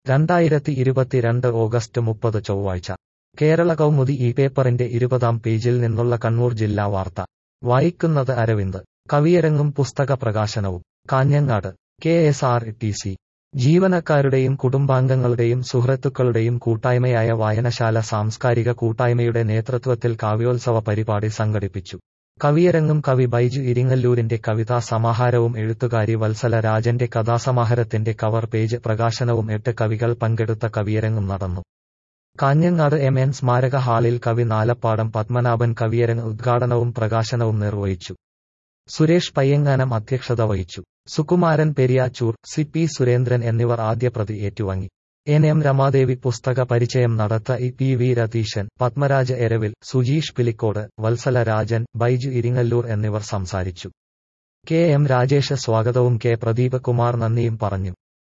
രണ്ടായിരത്തി ഇരുപത്തിരണ്ട് ഓഗസ്റ്റ് മുപ്പത് ചൊവ്വാഴ്ച കേരള കൗമുദി ഈ പേപ്പറിന്റെ ഇരുപതാം പേജിൽ നിന്നുള്ള കണ്ണൂർ ജില്ലാ വാർത്ത വായിക്കുന്നത് അരവിന്ദ് കവിയരങ്ങും പുസ്തക പ്രകാശനവും Kanhangad K S R T C ജീവനക്കാരുടെയും കുടുംബാംഗങ്ങളുടെയും സുഹൃത്തുക്കളുടെയും കൂട്ടായ്മയായ വായനശാല സാംസ്കാരിക കൂട്ടായ്മയുടെ നേതൃത്വത്തിൽ കാവ്യോത്സവ പരിപാടി സംഘടിപ്പിച്ചു കവിയരങ്ങും കവി ബൈജു ഇരിങ്ങല്ലൂരിന്റെ കവിതാ സമാഹാരവും എഴുത്തുകാരി വത്സല രാജന്റെ കഥാസമാഹാരത്തിന്റെ കവർ പേജ് പ്രകാശനവും എട്ട് കവികൾ പങ്കെടുത്ത കവിയരങ്ങും നടന്നു കാഞ്ഞങ്ങാട് എം എൻ സ്മാരക ഹാളിൽ കവി നാലപ്പാടം പത്മനാഭൻ കവിയരങ്ങ് ഉദ്ഘാടനവും പ്രകാശനവും നിർവഹിച്ചു സുരേഷ് പയ്യങ്ങാനം അധ്യക്ഷത വഹിച്ചു സുകുമാരൻ പെരിയാച്ചൂർ സി പി സുരേന്ദ്രൻ എന്നിവർ ആദ്യ പ്രതി ഏറ്റുവാങ്ങി എൻ എം രമാദേവി പുസ്തക പരിചയം നടത്ത E P V Ratheesan Padmaraja Eravil Sujeesh Pilicode Vatsala Rajan Baiju Iringallur എന്നിവർ സംസാരിച്ചു കെ എം രാജേഷ് സ്വാഗതവും കെ പ്രദീപ് കുമാർ നന്ദിയും പറഞ്ഞു